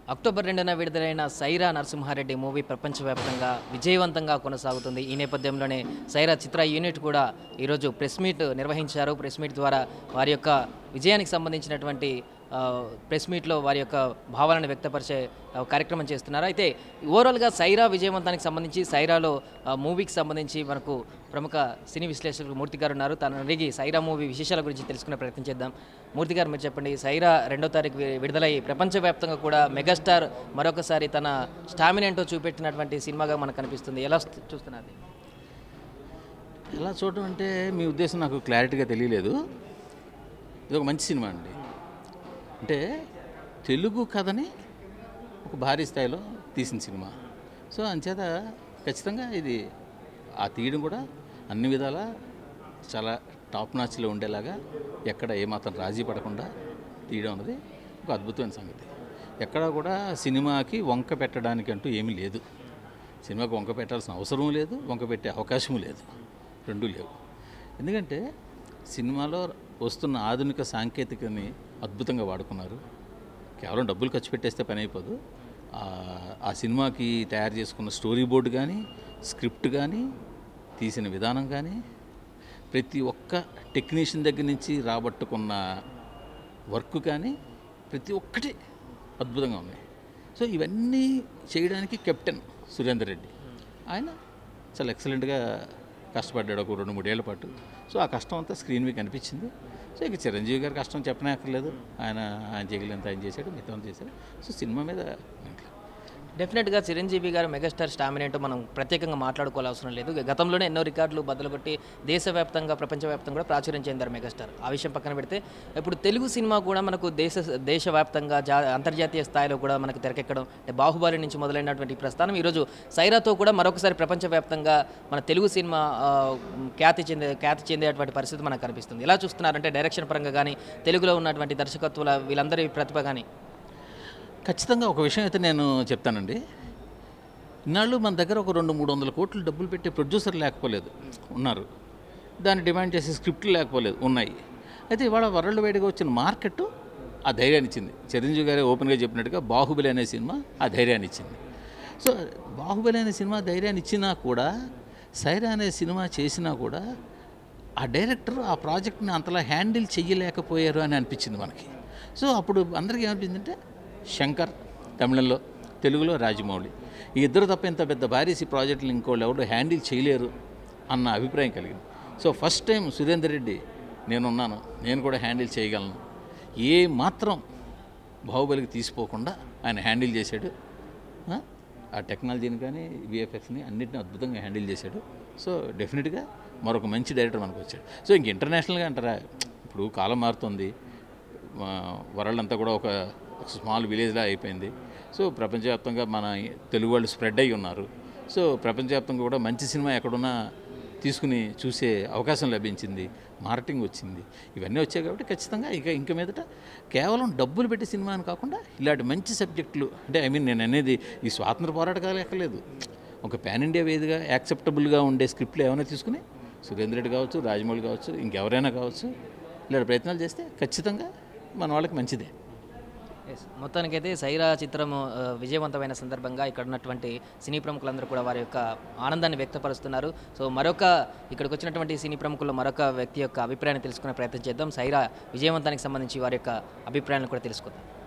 October రెండున విడుదలైన Sye Raa Narasimha Reddy movie ప్రపంచవ్యాప్తంగా విజయవంతంగా కొనసాగుతుంది ఈ నేపథ్యంలోనే సైరా చిత్ర యూనిట్ కూడా ఈరోజు ప్రెస్ మీట్ నిర్వహించారు ప్రెస్ మీట్ ద్వారా వారి యొక్క విజయానికి సంబంధించినటువంటి ఆ, ప్రెస్ మీట్లో వారి యొక్క భావాలను వ్యక్తపరిచే ఆ, కార్యక్రమం చేస్తున్నారు అయితే ఓవరాల్గా సైరా విజయవంతానికి సంబంధించి సైరాలో ఆ, మూవీకి సంబంధించి మనకు ప్రముఖ సినీ విశ్లేషకులు మూర్తి గారు ఉన్నారు తను అడిగి సైరా మూవీ విశేషాల గురించి తెలుసుకునే ప్రయత్నం చేద్దాం మూర్తి గారు మీరు చెప్పండి సైరా రెండో తారీఖు వి- విడుదలై ప్రపంచవ్యాప్తంగా కూడా మెగాస్టార్ మరొకసారి తన స్టామినా ఏంటో చూపెట్టినటువంటి సినిమాగా మనకు కనిపిస్తుంది ఎలా స్తు- చూస్తున్నారు ఎలా చూడడం అంటే మీ ఉద్దేశం నాకు క్లారిటీగా తెలియలేదు ఇది ఒక మంచి సినిమా అండి అంటే తెలుగు కథని ఒక భారీ స్థాయిలో తీసిన సినిమా సో అంచేత ఖచ్చితంగా ఇది ఆ తీయడం కూడా అన్ని విధాల చాలా టాప్ నాచ్లో ఉండేలాగా ఎక్కడ ఏమాత్రం రాజీ పడకుండా తీయడం అన్నది ఒక అద్భుతమైన సంగతి ఎక్కడా కూడా సినిమాకి వంక పెట్టడానికి అంటూ ఏమీ లేదు సినిమాకి వంక పెట్టాల్సిన అవసరం లేదు వంక పెట్టే అవకాశం లేదు రెండూ లేవు ఎందుకంటే సినిమాలో వస్తున్న ఆధునిక సాంకేతికని అద్భుతంగా వాడుకున్నారు కేవలం డబ్బులు ఖర్చు పెట్టేస్తే పని అయిపోదు ఆ- ఆ సినిమాకి తయారు చేసుకున్న స్టోరీ బోర్డు కానీ స్క్రిప్ట్ కానీ తీసిన విధానం కానీ ప్రతి ఒక్క టెక్నీషియన్ దగ్గర నుంచి రాబట్టుకున్న వర్క్ కానీ ప్రతి ఒక్కటి అద్భుతంగా ఉన్నాయి సో ఇవన్నీ చేయడానికి కెప్టెన్ సురేందర్ రెడ్డి ఆయన చాలా ఎక్సలెంట్గా కష్టపడ్డాడు ఒక రెండు మూడేళ్ల పాటు సో ఆ కష్టం అంతా స్క్రీన్ మీద కనిపించింది సో ఇక చిరంజీవి గారి కష్టం చెప్పనే అక్కర్లేదు ఆయన ఆయన చేయగలిగినంత ఆయన చేశాడు మిగతా చేశాడు సో సినిమా మీద డెఫినెట్గా చిరంజీవి గారు మెగాస్టార్ స్టామినా ఏంటో మనం ప్రత్యేకంగా మాట్లాడుకోవాల్సిన అవసరం లేదు గతంలోనే ఎన్నో రికార్డులు బద్దలుకొట్టి దేశవ్యాప్తంగా ప్రపంచవ్యాప్తంగా కూడా ప్రాచుర్యం చెందారు మెగాస్టార్ ఆ విషయం పక్కన పెడితే ఇప్పుడు తెలుగు సినిమా కూడా మనకు దేశ దేశవ్యాప్తంగా జా అంతర్జాతీయ స్థాయిలో కూడా మనకు తెరకెక్కడం అంటే బాహుబలి నుంచి మొదలైనటువంటి ఈ ప్రస్థానం ఈరోజు సైరాతో కూడా మరొకసారి ప్రపంచవ్యాప్తంగా మన తెలుగు సినిమా ఆ, ఖ్యాతి చెందే ఖ్యాతి చెందేటువంటి పరిస్థితి మనకు కనిపిస్తుంది ఎలా చూస్తున్నారంటే డైరెక్షన్ పరంగా కానీ తెలుగులో ఉన్నటువంటి దర్శకత్వాల వీళ్ళందరి ప్రతిభ కానీ ఖచ్చితంగా ఒక విషయం అయితే నేను చెప్తానండి ఇన్నాళ్ళు మన దగ్గర ఒక రెండు మూడు వందల కోట్లు డబ్బులు పెట్టే ప్రొడ్యూసర్ లేకపోలేదు ఉన్నారు దాన్ని డిమాండ్ చేసే స్క్రిప్ట్లు లేకపోలేదు ఉన్నాయి అయితే ఇవాళ వరల్డ్ వైడ్గా వచ్చిన మార్కెట్ ఆ ధైర్యాన్ని ఇచ్చింది చిరంజీవి గారే ఓపెన్గా చెప్పినట్టుగా బాహుబలి అనే సినిమా ఆ ధైర్యాన్ని ఇచ్చింది సో బాహుబలి అనే సినిమా ధైర్యాన్ని ఇచ్చినా కూడా సైరా అనే సినిమా చేసినా కూడా ఆ డైరెక్టర్ ఆ ప్రాజెక్ట్ని అంతలా హ్యాండిల్ చెయ్యలేకపోయారు అని అనిపించింది మనకి సో అప్పుడు అందరికీ ఏమనిపించిందంటే శంకర్ తమిళంలో తెలుగులో రాజమౌళి ఈ ఇద్దరు తప్ప ఇంత పెద్ద భారీసి ప్రాజెక్టులు ఇంకోళ్ళు ఎవరు హ్యాండిల్ చేయలేరు అన్న అభిప్రాయం కలిగింది so first time Surender Reddy నేనున్నాను నేను కూడా హ్యాండిల్ చేయగలను ఏ మాత్రం బాహుబలికి తీసిపోకుండా ఆయన హ్యాండిల్ చేశాడు ఆ? ఆ టెక్నాలజీని కానీ విఎఫ్ఎక్స్ని అన్నింటిని అద్భుతంగా హ్యాండిల్ చేశాడు సో డెఫినెట్గా మరొక మంచి డైరెక్టర్ మనకు వచ్చాడు సో ఇంక ఇంటర్నేషనల్గా అంటారా ఇప్పుడు కాలం మారుతుంది వరల్డ్ అంతా కూడా ఒక స్మాల్ విలేజ్లా అయిపోయింది సో ప్రపంచవ్యాప్తంగా మన తెలుగు వాళ్ళు స్ప్రెడ్ అయి ఉన్నారు సో ప్రపంచవ్యాప్తంగా కూడా మంచి సినిమా ఎక్కడున్నా తీసుకుని చూసే అవకాశం లభించింది మార్కెటింగ్ వచ్చింది ఇవన్నీ వచ్చాయి కాబట్టి ఖచ్చితంగా ఇక ఇంక మీదట కేవలం డబ్బులు పెట్టి సినిమా అని కాకుండా ఇలాంటి మంచి సబ్జెక్టులు అంటే ఐ మీన్ నేను అనేది ఈ స్వాతంత్ర పోరాటకాలు ఎక్కలేదు ఒక పాన్ ఇండియా వేదిగా యాక్సెప్టబుల్గా ఉండే స్క్రిప్ట్లు ఏమైనా తీసుకుని సురేంద్ర రెడ్డి కావచ్చు రాజమౌళి కావచ్చు ఇంకెవరైనా కావచ్చు ఇలాంటి ప్రయత్నాలు చేస్తే ఖచ్చితంగా మన వాళ్ళకి మంచిదే ఎస్ మొత్తానికైతే సైరా చిత్రము ఆ, విజయవంతమైన సందర్భంగా ఇక్కడ ఉన్నటువంటి సినీ ప్రముఖులందరూ కూడా వారి యొక్క ఆనందాన్ని వ్యక్తపరుస్తున్నారు సో మరొక ఇక్కడికి వచ్చినటువంటి సినీ ప్రముఖుల్లో మరొక వ్యక్తి యొక్క అభిప్రాయాన్ని తెలుసుకునే ప్రయత్నం చేద్దాం సైరా విజయవంతానికి సంబంధించి వారి యొక్క అభిప్రాయాలను కూడా తెలుసుకుందాం